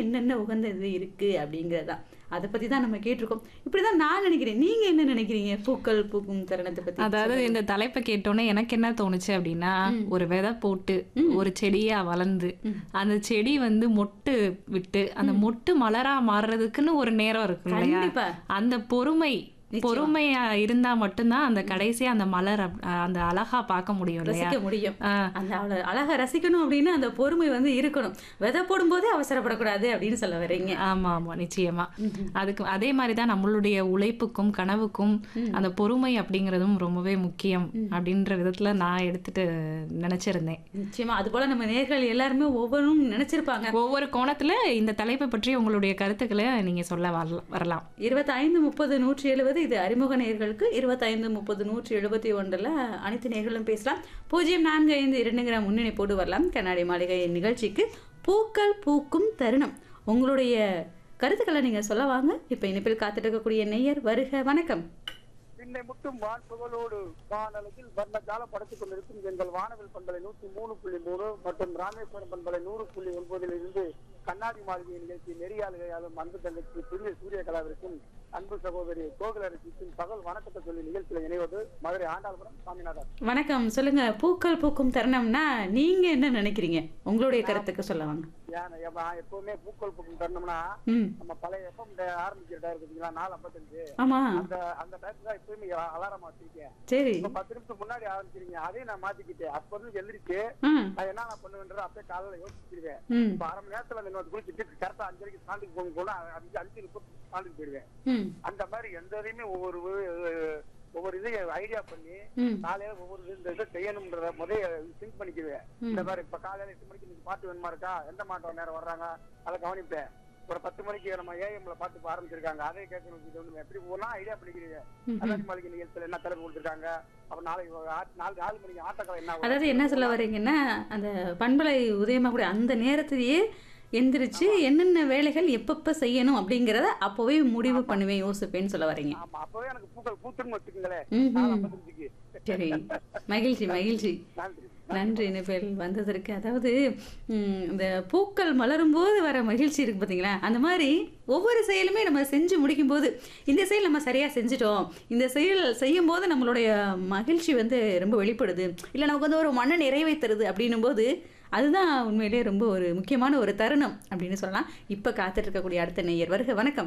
என்னென்ன உகந்தது இருக்கு அப்படிங்கிறதான் அதை பத்தி தான் நம்ம கேட்டிருக்கோம் இப்படிதான் நான் நினைக்கிறேன் நீங்க என்ன நினைக்கிறீங்க பூக்கள் பூக்கும் தருணத்தை பத்தி அதாவது இந்த தலைப்பை கேட்டோன்னே எனக்கு என்ன தோணுச்சு அப்படின்னா ஒரு விதை போட்டு ஒரு செடியா வளர்ந்து அந்த செடி வந்து மொட்டு விட்டு அந்த மொட்டு மலரா மாறுறதுக்குன்னு ஒரு நேரம் இருக்கும் இல்லையா கண்டிப்பா அந்த பொறுமை பொறுமையா இருந்தா மட்டும்தான் அந்த கடைசியா அந்த மலர் அப்- அந்த அழகா பார்க்க முடியும் இல்லையா ரசிக்க முடியும் ஆ, அந்த அவளை அழகா ரசிக்கணும் அப்படின்னு அந்த பொறுமை வந்து இருக்கணும் விதை போடும்போதே அவசரப்படக்கூடாது அப்படின்னு சொல்ல வர்றீங்க ஆமா ஆமா நிச்சயமா அதுக்கு அதே மாதிரி தான் நம்மளுடைய உழைப்புக்கும் கனவுக்கும் அந்த பொறுமை அப்படிங்கிறதும் ரொம்பவே முக்கியம் அப்படின்ற விதத்துல நான் எடுத்துட்டு நினைச்சிருந்தேன் நிச்சயமா அது போல நம்ம நேர்கள் எல்லாருமே ஒவ்வொன்றும் நினைச்சிருப்பாங்க ஒவ்வொரு கோணத்துல இந்த தலைப்பை பற்றி உங்களுடைய கருத்துக்களை நீங்க சொல்ல வரல- வரலாம் இருபத்தைந்து முப்பது நூற்றி எழுபது இது அறிமுக நேர்களுக்கு இருபத்தைந்து முப்பது நூற்றி எழுபத்தி ஒன்றில் அனைத்து நேர்களும் பேசலாம் பூஜ்ஜியம் நான்கு ஐந்து இரண்டுங்கிற முன்னிணைப்போடு வரலாம் கண்ணாடி மாளிகை நிகழ்ச்சிக்கு பூக்கள் பூக்கும் தருணம் உங்களுடைய கருத்துக்களை நீங்கள் சொல்ல வாங்க இப்போ இனிப்பில் காத்துட்டு இருக்கக்கூடிய நெய்யர் வருக வணக்கம் பின்னை முட்டும் வான் புகழோடு வானளவில் வர்ண ஜால படைத்துக் கொண்டிருக்கும் எங்கள் வானவில் பண்பலை நூற்றி மூணு புள்ளி மூணு மற்றும் ராமேஸ்வரம் பண்பலை நூறு புள்ளி ஒன்பதில் இருந்து கண்ணாடி மாளிகை நிகழ்ச்சி நெறியாளுகையாலும் அன்பு தங்கச்சி புதிய சூரிய கலாவிற்கும் அன்பு சகோதரி கோகுலரசிக்கும் பகல் வணக்கத்தை சொல்லி நிகழ்ச்சியில் இணைவது மதுரை ஆண்டாள்புரம் சாமிநாதன் வணக்கம் சொல்லுங்க பூக்கள் பூக்கும் தருணம்னா நீங்க என்ன நினைக்கிறீங்க உங்களுடைய கருத்துக்கு சொல்ல வாங்க ஏன் எப்ப- எப்பவுமே பூக்கள் பூக்கும் தரணும்னா ம் நம்ம பழைய எஃப்எம் ஆரம்பிக்கிற டயர் பார்த்தீங்களா நாலு ஐம்பத்தஞ்சு ஆமா அந்த அந்த டயத்துல தான் எப்பவுமே அலாரம் வச்சிருக்கேன் சரி இப்ப பத்து நிமிஷம் முன்னாடி ஆரம்பிச்சிருங்க அதையும் நான் மாத்திக்கிட்டேன் அப்ப இருந்து எழுந்திரிச்சு ம் நான் என்ன நான் பண்ணுவேன்ற அப்படியே காலையில யோசிச்சிருவேன் ம் இப்ப அரை மணி நேரத்துல அந்த இன்னொரு குளிச்சுட்டு கரெக்டா அஞ்சரைக்கு ஸ்டாண்டுக்கு போகும் போல அஞ்சு அஞ்சு முப்பது ஸ்டாண்டுக்கு போயிடுவேன் ம் அந்த மாதிரி எந்த இதையுமே ஒவ்வொரு அஹ், ஒவ்வொரு இதையும் ஐடியா பண்ணி ம் காலையில ஒவ்வொரு இது இந்த இதை செய்யணும்ன்றத முதல்ல திங்க் பண்ணிக்குவேன் இந்த மாதிரி இப்ப காலையில எட்டு மணிக்கு இன்னைக்கு பாட்டு வேணுமா இருக்கா எந்த மாட்டோம் நேரம் வர்றாங்க அதை கவனிப்பேன் ஒரு பத்து மணிக்கு நம்ம ஏஎம்ல பாட்டு இப்ப ஆரம்பிச்சிருக்காங்க அதே கேட்கணும் இது ஒண்ணு எப்படி ஒன்னா ஐடியா பண்ணிக்கிறீங்க அதாடி மாளிகை நிகழ்ச்சியில என்ன தலைப்பு கொடுத்துருக்காங்க அப்புறம் நாளைக்கு ஒரு ஆ- நாலு நாலு மணிக்கு ஆட்டக்கலை என்ன வரும்? அதாவது என்ன சொல்ல வர்றீங்கன்னா அந்த பண்பலை உதயமாகக்கூடிய அந்த நேரத்திலேயே எந்திரிச்சு என்னென்ன வேலைகள் எப்பப்ப செய்யணும் அப்படிங்கிறத அப்போவே முடிவு பண்ணுவேன் யோசிப்பேன்னு சொல்ல வர்றீங்க ஆமா அப்பவே எனக்கு பூக்கள் பூத்துன்னு வச்சுக்கோங்களேன் ம் நாலு ம் ஐம்பத்தஞ்சுக்கு சரி மகிழ்ச்சி மகிழ்ச்சி நன்றி நன்றி இனிப்பேல் வந்ததற்கு அதாவது ம், இந்த பூக்கள் மலரும் போது வர மகிழ்ச்சி இருக்கு பார்த்தீங்களா அந்த மாதிரி ஒவ்வொரு செயலுமே நம்ம செஞ்சு முடிக்கும் போது இந்த செயல் நம்ம சரியாக செஞ்சுட்டோம் இந்த செயல் செய்யும் போது நம்மளுடைய மகிழ்ச்சி வந்து ரொம்ப வெளிப்படுது இல்லை நமக்கு வந்து ஒரு மன நிறைவை தருது அப்படின்னும் போது அதுதான் உண்மையிலேயே ரொம்ப ஒரு முக்கியமான ஒரு தருணம் அப்படின்னு சொல்லலாம் இப்போ காத்துட்டு இருக்கக்கூடிய அடுத்த நேயர் வருக வணக்கம்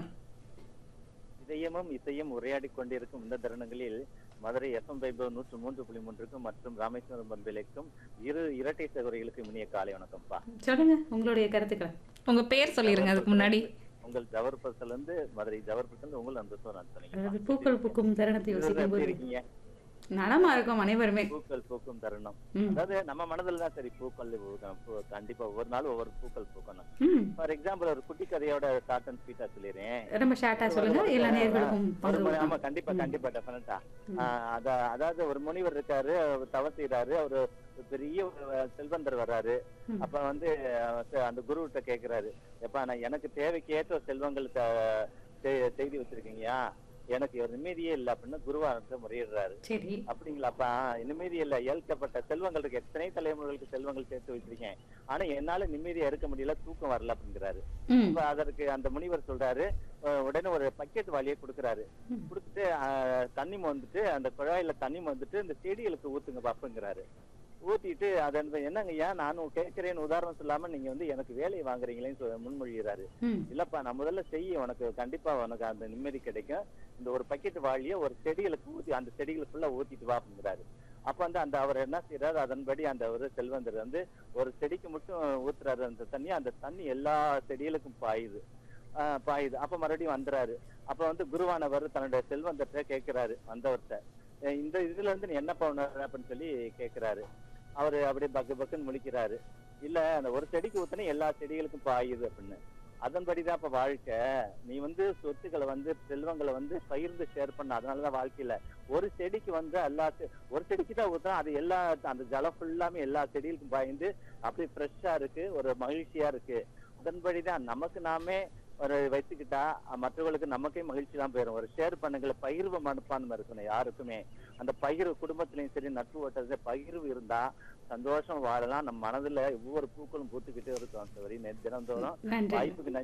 இதயமும் இசையும் உரையாடி கொண்டிருக்கும் இந்த தருணங்களில் மதுரை எஃப்எம் பைபர் நூற்று மூன்று புள்ளி மூன்றுக்கும் மற்றும் ராமேஸ்வரம் பண்பிலைக்கும் இரு இரட்டை சகோதரிகளுக்கும் இனிய காலை வணக்கம்ப்பா சொல்லுங்க உங்களுடைய கருத்துக்களை உங்க பேர் சொல்லிருங்க அதுக்கு முன்னாடி உங்கள் ஜவர்பஸ்ல இருந்து மதுரை ஜவர்பஸ்ல இருந்து உங்கள் அந்த நான் அதாவது பூக்கள் பூக்கும் தருணத்தை யோசிக்கும் போது இருக்கீங்க நலமா இருக்கும் அனைவருமே பூக்கள் பூக்கும் தருணம் ம் அதாவது நம்ம மனதில் தான் சரி பூக்கள் பூக்கணும். பூ- கண்டிப்பா ஒவ்வொரு நாளும் ஒவ்வொரு பூக்கள் பூக்கணும் ம் ஃபார் எக்ஸாம்பிள் ஒரு குட்டி கதையோட ஷார்ட் அண்ட் ஸ்வீட்டா சொல்லிடுறேன் ரொம்ப ஷார்ட்டா சொல்லுங்க எல்லா நேர்களுக்கும் ஒரு பங்கு முனி- கொடுக்கலாம். ஆமா கண்டிப்பா கண்டிப்பா டெஃபினட்டா ம். அதாவது ஒரு முனிவர் இருக்காரு அவர் தவம் செய்யறாரு அவரு ஒரு பெரிய ஒரு செல்வந்தர் வர்றாரு ம். அப்ப வந்து அஹ், ச- அந்த குருவிட்ட கேக்குறாரு எப்ப நான் எனக்கு தேவைக்கேற்ற செல்வங்கள் த- செ- செய்தி வச்சிருக்கீங்கயா எனக்கு ஒரு நிம்மதியே இல்லை அப்படின்னு குருவார்கிட்ட முறையிடுறாரு சரி அப்படிங்களாப்பா நிம்மதி இல்ல ஏற்கப்பட்ட செல்வங்கள் இருக்கு எத்தனை தலைமுறைகளுக்கு செல்வங்கள் சேர்த்து வச்சிருக்கேன் ஆனா என்னால நிம்மதியா இருக்க முடியல தூக்கம் வரல அப்படிங்கிறாரு ம் அப்ப அதற்கு அந்த முனிவர் சொல்றாரு அஹ் உடனே ஒரு பக்கெட் வாளியை கொடுக்குறாரு ம். கொடுத்துட்டு அஹ், தண்ணி வந்துட்டு அந்த குழாயில தண்ணி வந்துட்டு இந்த செடிகளுக்கு ஊத்துங்க பாப்புங்கிறாரு ஊத்திட்டு அதை என்னங்க ஏன் நானும் கேட்கிறேன்னு உதாரணம் சொல்லாம நீங்க வந்து எனக்கு வேலையை வாங்குறீங்களேன்னு சொல்ல- முன்மொழிகிறாரு ம் இல்லப்பா நான் முதல்ல செய்ய உனக்கு கண்டிப்பா உனக்கு அந்த நிம்மதி கிடைக்கும் இந்த ஒரு பக்கெட் வாளிய ஒரு செடிகளுக்கு ஊத்தி அந்த செடிகளுக்குள்ள ஊத்திட்டு வா அப்படிங்கிறாரு அப்ப வந்து அந்த அவர் என்ன செய்யறாரு அதன்படி அந்த ஒரு செல்வந்தர் வந்து ஒரு செடிக்கு மட்டும் ஊத்துறாரு அந்த தண்ணி அந்த தண்ணி எல்லா செடிகளுக்கும் பாயுது ஆஹ் பாயுது அப்ப மறுபடியும் வந்துறாரு அப்ப வந்து குருவானவர் தன்னுடைய செல்வந்தர்கிட்ட கேட்கிறாரு வந்தவர்கிட்ட "அஹ் இந்த இதுல இருந்து நீ என்ன பண்ணுற அப்படின்னு சொல்லி கேட்கிறாரு அவரு அப்படியே பக்கு பக்குன்னு முழிக்கிறாரு இல்ல அந்த ஒரு செடிக்கு ஊத்துனா எல்லா செடிகளுக்கும் பாயுது அப்படின்னு அதன்படிதான் இப்ப வாழ்க்கை நீ வந்து சொத்துக்களை வந்து செல்வங்களை வந்து பகிர்ந்து ஷேர் பண்ண அதனாலதான் வாழ்க்கையில ஒரு செடிக்கு வந்து எல்லா செ- ஒரு செடிக்கு தான் ஊத்துனா அது எல்லா அந்த ஜலம் ஃபுல்லாமே எல்லா செடிகளுக்கும் பாய்ந்து அப்படியே ஃப்ரெஷ்ஷா இருக்கு ஒரு மகிழ்ச்சியா இருக்கு அதன்படிதான் நமக்கு நாமே ஒரு வச்சுக்கிட்டா அஹ், மற்றவர்களுக்கு நமக்கே மகிழ்ச்சி தான் போயிடும் ஒரு ஷேர் பண்ணுங்கள பகிர்வு மனப்பான்மை இருக்கணும் யாருக்குமே அந்த பகிர்வு குடும்பத்திலையும் சரி நட்பு வட்டத்துல பகிர்வு இருந்தா சந்தோஷம் வாழலாம் நம்ம மனதுல ஒவ்வொரு பூக்களும் பூத்துக்கிட்டே இருக்கும் அந்த வரி தினந்தோறும் நன்றி வாய்ப்புக்கு நன்றி